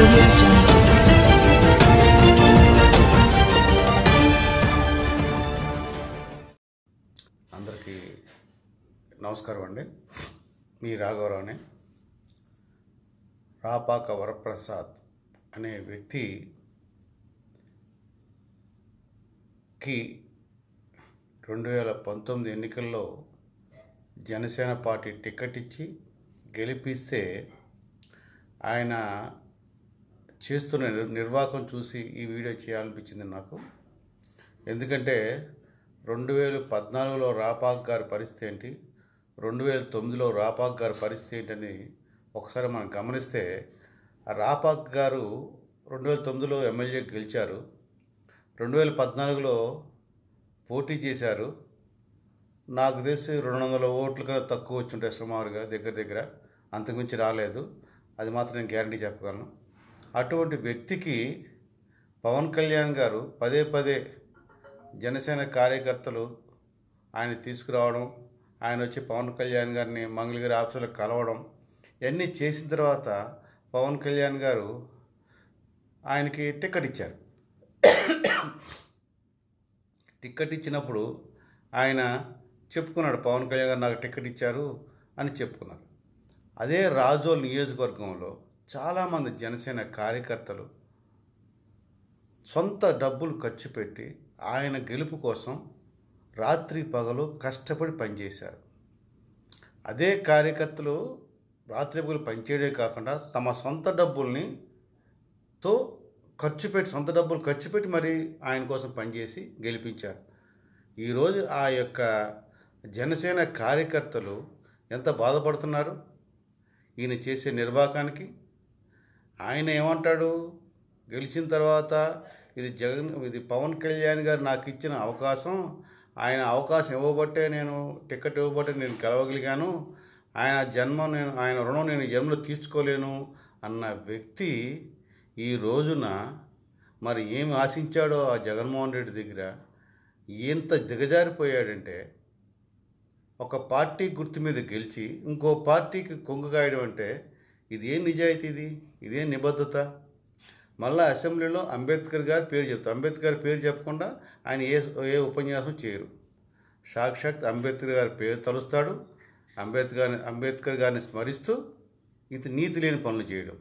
audio jungle. అందరికీ నమస్కారం అండి మీ రాఘవరావుని రాపాక వరప్రసాద్ అనే వ్యక్తికి రెండు వేల పంతొమ్మిది ఎన్నికల్లో జనసేన పార్టీ టికెట్ ఇచ్చి గెలిపిస్తే ఆయన చేస్తున్న నిర్- నిర్వాహకం చూసి ఈ వీడియో చేయాలనిపించింది నాకు ఎందుకంటే రెండు వేల పద్నాలుగులో రాపాక్ గారి పరిస్థితి ఏంటి రెండు వేల తొమ్మిదిలో రాపాక్ గారి పరిస్థితి ఏంటని ఒకసారి మనం గమనిస్తే ఆ రాపాక్ గారు రెండు వేల తొమ్మిదిలో ఎమ్మెల్యే గెలిచారు రెండు వేల పద్నాలుగులో పోటీ చేశారు నాకు తెలిసి రెండు వందల ఓట్ల కన్నా తక్కువ వచ్చి ఉంటాయి సుమారుగా దగ్గర దగ్గర అంతకుమించి రాలేదు అది మాత్రం నేను గ్యారంటీ చెప్పగలను అటువంటి వ్యక్తికి పవన్ కళ్యాణ్ గారు పదే పదే జనసేన కార్యకర్తలు ఆయన తీసుకురావడం ఆయన వచ్చి పవన్ కళ్యాణ్ గారిని మంగళగిరి ఆఫీసులో కలవడం ఇవన్నీ చేసిన తర్వాత పవన్ కళ్యాణ్ గారు ఆయనకి టికెట్ ఇచ్చారు టికెట్ ఇచ్చినప్పుడు ఆయన చెప్పుకున్నాడు పవన్ కళ్యాణ్ గారు నాకు టికెట్ ఇచ్చారు అని చెప్పుకున్నాడు అదే రాజోల్ నియోజకవర్గంలో చాలామంది జనసేన కార్యకర్తలు సొంత డబ్బులు ఖర్చు పెట్టి ఆయన గెలుపు కోసం రాత్రి పగలు కష్టపడి పనిచేశారు అదే కార్యకర్తలు రాత్రి పగలు పనిచేయడే కాకుండా తమ సొంత డబ్బుల్ని తో ఖర్చు పెట్టి సొంత డబ్బులు ఖర్చు పెట్టి మరి ఆయన కోసం పనిచేసి గెలిపించారు ఈరోజు ఆ యొక్క జనసేన కార్యకర్తలు ఎంత బాధపడుతున్నారు ఈయన చేసే నిర్వాహకానికి ఆయన ఏమంటాడు గెలిచిన తర్వాత ఇది జగన్ ఇది పవన్ కళ్యాణ్ గారు నాకు ఇచ్చిన అవకాశం ఆయన అవకాశం ఇవ్వబట్టే నేను టికెట్ ఇవ్వబట్టే నేను గెలవగలిగాను ఆయన జన్మ నేను ఆయన రుణం నేను ఈ జన్మలో తీర్చుకోలేను అన్న వ్యక్తి ఈ రోజున మరి ఏమి ఆశించాడో ఆ జగన్మోహన్ రెడ్డి దగ్గర ఎంత దిగజారిపోయాడంటే ఒక పార్టీ గుర్తు మీద గెలిచి ఇంకో పార్టీకి కొంగు కాయడం అంటే ఇది ఏం నిజాయితీ ఇది ఇదేం నిబద్ధత మళ్ళా అసెంబ్లీలో అంబేద్కర్ గారి పేరు చెప్తారు అంబేద్కర్ గారి పేరు చెప్పకుండా ఆయన ఏ ఏ ఉపన్యాసం చేయరు సాక్షాత్ అంబేద్కర్ గారి పేరు తలుస్తాడు అంబేద్కర్ గారిని అంబేద్కర్ గారిని స్మరిస్తూ ఇది నీతి లేని పనులు చేయడం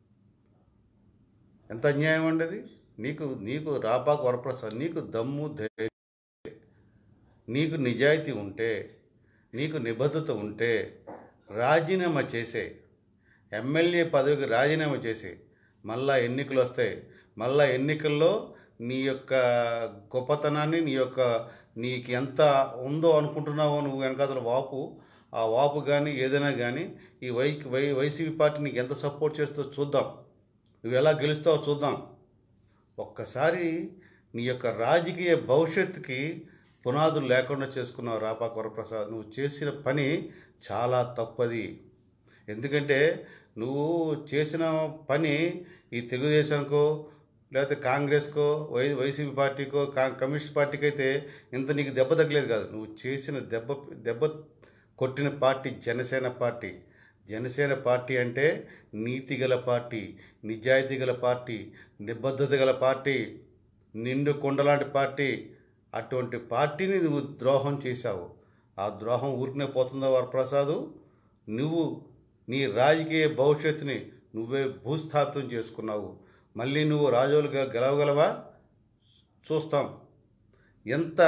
ఎంత అన్యాయం అండి అది నీకు నీకు రాపాకు వరప్రసాద్ నీకు దమ్ము ధైర్యం నీకు నిజాయితీ ఉంటే నీకు నిబద్ధత ఉంటే రాజీనామా చేసే ఎమ్మెల్యే పదవికి రాజీనామా చేసి మళ్ళా ఎన్నికలు వస్తాయి మళ్ళా ఎన్నికల్లో నీ యొక్క గొప్పతనాన్ని నీ యొక్క నీకు ఎంత ఉందో అనుకుంటున్నావో నువ్వు వెనకాతల వాపు ఆ వాపు కానీ ఏదైనా కానీ ఈ వై వై వైసీపీ పార్టీ నీకు ఎంత సపోర్ట్ చేస్తుందో చూద్దాం నువ్వు ఎలా గెలుస్తావో చూద్దాం ఒక్కసారి నీ యొక్క రాజకీయ భవిష్యత్తుకి పునాదులు లేకుండా చేసుకున్నావు రాపాక వరప్రసాద్ నువ్వు చేసిన పని చాలా తప్పది ఎందుకంటే నువ్వు చేసిన పని ఈ తెలుగుదేశానికో లేకపోతే కాంగ్రెస్కో వై వైసీపీ పార్టీకో కా కమ్యూనిస్ట్ పార్టీకి అయితే ఇంత నీకు దెబ్బ తగ్గలేదు కాదు నువ్వు చేసిన దెబ్బ దెబ్బ కొట్టిన party Janasena party Janasena party అంటే నీతి గల పార్టీ నిజాయితీ గల పార్టీ నిబద్ధత గల పార్టీ నిండు కొండలాంటి పార్టీ అటువంటి పార్టీని నువ్వు ద్రోహం చేశావు ఆ ద్రోహం ఊరికనే పోతుందా వరప్రసాదు నువ్వు నీ రాజకీయ భవిష్యత్తుని నువ్వే భూస్థాపితం చేసుకున్నావు మళ్ళీ నువ్వు రాజులుగా గెలవగలవా చూస్తాం ఎంత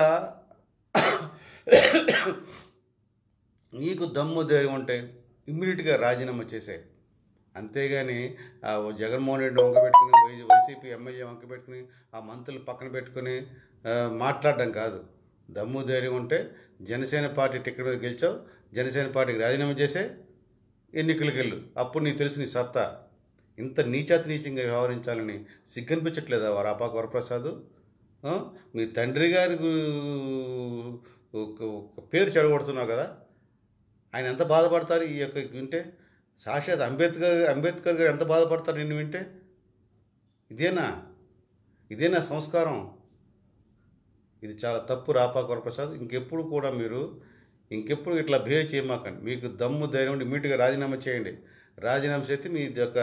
నీకు దమ్ము ధైర్యం ఉంటే ఇమ్మీడియట్గా రాజీనామా చేసే అంతేగాని ఆ జగన్మోహన్ రెడ్డి వంక పెట్టుకుని వై వైసీపీ ఎమ్మెల్యే వంక పెట్టుకుని ఆ మంత్రులు పక్కన పెట్టుకుని ఆ, మాట్లాడడం కాదు దమ్ము ధైర్యం ఉంటే జనసేన పార్టీ టికెట్ మీద గెలిచావు జనసేన పార్టీకి రాజీనామా చేసే ఎన్నికలకు వెళ్ళు అప్పుడు నీకు తెలుసు నీ సత్తా ఇంత నీచాతి నీచంగా వ్యవహరించాలని సిగ్గనిపించట్లేదా వరాపాక వరప్రసాద్ ఆ? మీ తండ్రి గారి గు- ఒక ఒక పేరు చెడగొడుతున్నావు కదా ఆయన ఎంత బాధపడతారు ఈ యొక్క వింటే సాక్షాత్ అంబేద్కర్ అంబేద్కర్ గారు ఎంత బాధపడతారు నిన్ను వింటే ఇదేనా ఇదేనా సంస్కారం ఇది చాలా తప్పు రాపాక వరప్రసాద్ ఇంకెప్పుడు కూడా మీరు ఇంకెప్పుడు ఇట్లా బిహేవ్ చేయమాకండి మీకు దమ్ము ధైర్యం ఉండి ఇమీడియట్గా రాజీనామా చేయండి రాజీనామా చేస్తే మీ యొక్క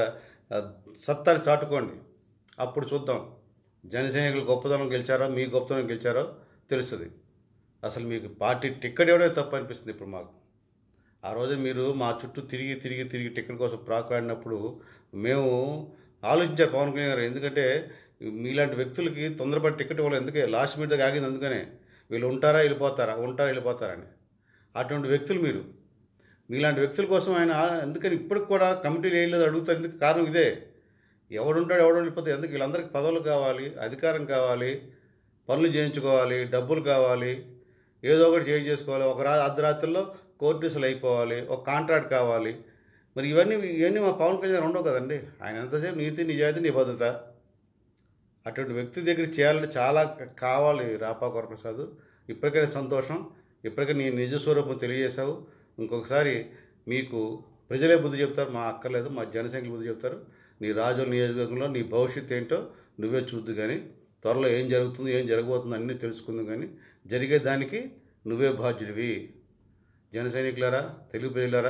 ఆ, సత్తాని చాటుకోండి అప్పుడు చూద్దాం జనసైనికులు గొప్పతనం గెలిచారో మీ గొప్పతనం గెలిచారో తెలుస్తుంది అసలు మీకు పార్టీ టిక్కెట్ ఇవ్వడమే తప్పు అనిపిస్తుంది ఇప్పుడు మాకు ఆ రోజు మీరు మా చుట్టూ తిరిగి తిరిగి తిరిగి టికెట్ కోసం ప్రాకాడినప్పుడు మేము ఆలోచించారు పవన్ కళ్యాణ్ గారు ఎందుకంటే మీలాంటి వ్యక్తులకి తొందరపడి టికెట్ ఇవ్వాలి ఎందుకే లాస్ట్ మినిట్ దాకా ఆగింది అందుకనే వీళ్ళు ఉంటారా వెళ్ళిపోతారా ఉంటారా వెళ్ళిపోతారని అటువంటి వ్యక్తులు మీరు మీలాంటి వ్యక్తుల కోసం ఆయన ఆ- ఎందుకని ఇప్పటికి కూడా కమిటీలు వేయలేదు అడుగుతారు ఎందుకు కారణం ఇదే ఎవడుంటాడు ఎవడు వెళ్ళిపోతే ఎందుకు వీళ్ళందరికీ పదవులు కావాలి అధికారం కావాలి పనులు చేయించుకోవాలి డబ్బులు కావాలి ఏదో ఒకటి చేంజ్ చేసుకోవాలి ఒక రా అర్ధరాత్రుల్లో కోర్టుసులు అయిపోవాలి ఒక కాంట్రాక్ట్ కావాలి మరి ఇవన్నీ ఇవన్నీ మా పవన్ కళ్యాణ్ ఉండవు కదండి ఆయన ఎంతసేపు నీతి నిజాయితీ నిబద్ధత అటువంటి వ్యక్తి దగ్గర చేయాలంటే చాలా కావాలి రాపా వరప్రసాద్ ఇప్పటికైనా సంతోషం ఇప్పటికైనా నీ నిజ స్వరూపం తెలియజేశావు ఇంకొకసారి మీకు ప్రజలే బుద్ధి చెప్తారు మా అక్కర్లేదు మా జనసంఖ్యలు బుద్ధి చెప్తారు నీ రాజుల నియోజకవర్గంలో నీ భవిష్యత్తు ఏంటో నువ్వే చూద్దు కానీ త్వరలో ఏం జరుగుతుందో ఏం జరగబోతుందో అన్నీ తెలుసుకుందు కానీ జరిగే దానికి నువ్వే బాధ్యుడివి జన సైనికులారా తెలుగు ప్రజలారా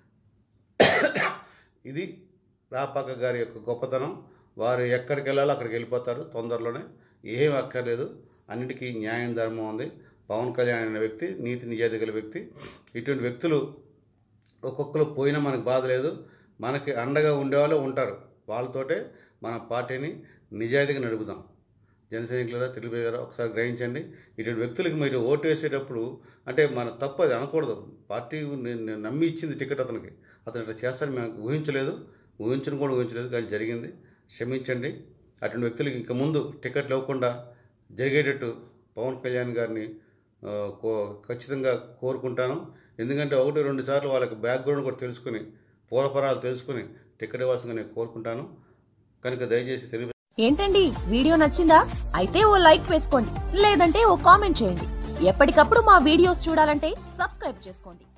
ఇది రాపాక గారి యొక్క గొప్పతనం వారు ఎక్కడికి వెళ్ళాలో అక్కడికి వెళ్ళిపోతారు తొందరలోనే ఏం అక్కర్లేదు అన్నిటికీ న్యాయం ధర్మం ఉంది పవన్ కళ్యాణ్ అనే వ్యక్తి నీతి నిజాయితీ గల వ్యక్తి ఇటువంటి వ్యక్తులు ఒక్కొక్కరు పోయినా మనకు బాధ లేదు మనకి అండగా ఉండేవాళ్ళు ఉంటారు వాళ్ళతోటే మన పార్టీని నిజాయితీగా నడుపుదాం జనసైనికులారా తెలుగు ప్రజలారా ఒకసారి గ్రహించండి ఇటువంటి వ్యక్తులకి మీరు ఓటు వేసేటప్పుడు అంటే మన తప్పు అది అనకూడదు పార్టీ ని- ని- నమ్మి ఇచ్చింది టికెట్ అతనికి అతను ఇట్లా చేస్తారని మేము ఊహించలేదు ఊహించను కూడా ఊహించలేదు కానీ జరిగింది క్షమించండి అటువంటి వ్యక్తులకి ఇంక ముందు టికెట్లు ఇవ్వకుండా జరిగేటట్టు పవన్ కళ్యాణ్ గారిని ఆ, కో ఖచ్చితంగా కోరుకుంటాను ఎందుకంటే ఒకటి రెండు సార్లు వాళ్ళకి బ్యాక్గ్రౌండ్ కూడా తెలుసుకుని పూర్వపరాలు తెలుసుకుని టికెట్ ఇవ్వాల్సిందిగా నేను కోరుకుంటాను కనుక దయచేసి తెలుగు ఏంటండి వీడియో నచ్చిందా అయితే ఓ లైక్ వేసుకోండి లేదంటే ఓ కామెంట్ చేయండి ఎప్పటికప్పుడు మా వీడియోస్ చూడాలంటే సబ్స్క్రైబ్ చేసుకోండి